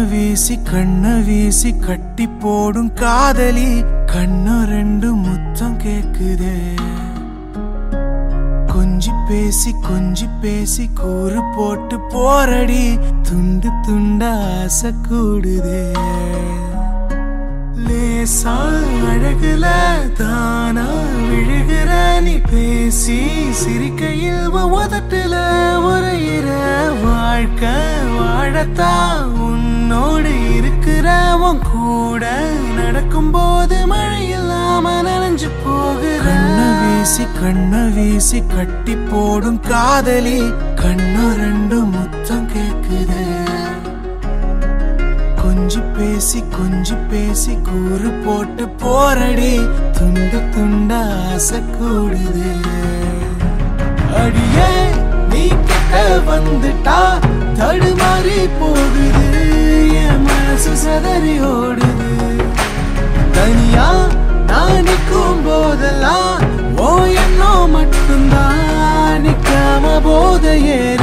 வீசி கண்ண வீசி கட்டி போடும் காதலி கண்ணு ரெண்டு முத்தம் கேக்குதே கொஞ்சி பேசி கொஞ்சி பேசி கூறு போட்டு போரடி துண்டு துண்ட ஆசை கூடுதே லேசா அழகுல தானா விழுகிற நீ பேசி சிரிக்கையில் உன் உதட்டுல உரையிற வாழ்க்கை வாழத்தான் உன்னோடு இருக்கிற உன் கூட நடக்கும்போது மழை இல்லாம நனைஞ்சு போகிற கண்ண வீசி கண்ண வீசி கட்டி போடும் காதலி கண்ணு ரெண்டு முத்தம் கேக்குதே கொஞ்சி பேசி கொஞ்சி பேசி கூறு போட்டு போரடி துண்டு துண்ட ஆசை கூடுது அடியே நீ கிட்ட வந்துட்டா தடுமாறி போகுது என் மனசு சதறி ஓடுது தனியா நான் நிற்கும் போதெல்லாம் ஓ எண்ணம் மட்டும்தான் நிக்காம போத ஏறி